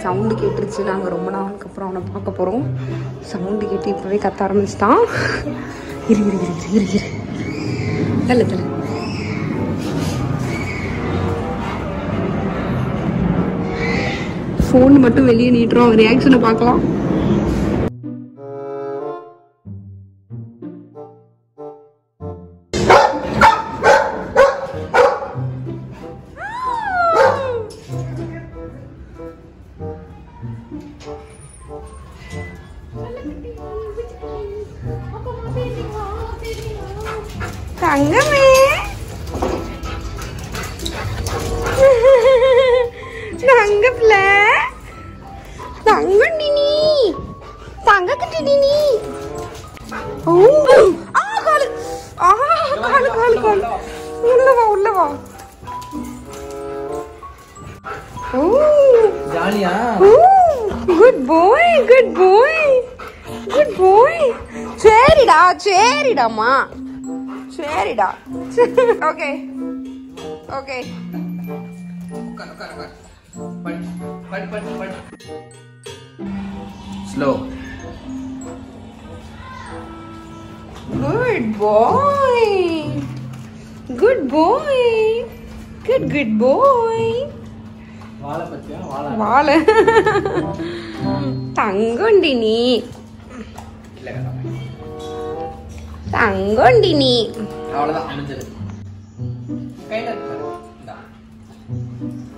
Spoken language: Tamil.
சவுண்டு கேட்டுருச்சு நாங்கள் ரொம்ப நாளுக்கு அப்புறம் அவனை பார்க்க போகிறோம் சவுண்டு கேட்டு இப்போவே கத்த ஆரம்பிச்சிட்டான் இரு இரு இரு இரு இரு இரு தள்ள தள்ள ஃபோன் மட்டும் வெளியே நீட்டுறோம் ரியாக்ஷனை பார்க்கலாம் தங்கமே தங்கப்ல தங்கண்டி நீ தங்கக்கிட்ட நீ ஓ ஆ காலு ஆ காலு காலு காலு உள்ள வா உள்ள வா ஓ ஜாலியா good bye good bye good bye சரிடா சரிடாம்மா சரிடா okay okay but but but but slow good bye good bye good good bye வாழை பத்தியா வாழை வாழ தங்கண்டி நீ இல்ல கதை தங்கண்டி நீ அவ்வளவுதான் முடிஞ்சது கையில இருக்கு பாரு. இந்தா.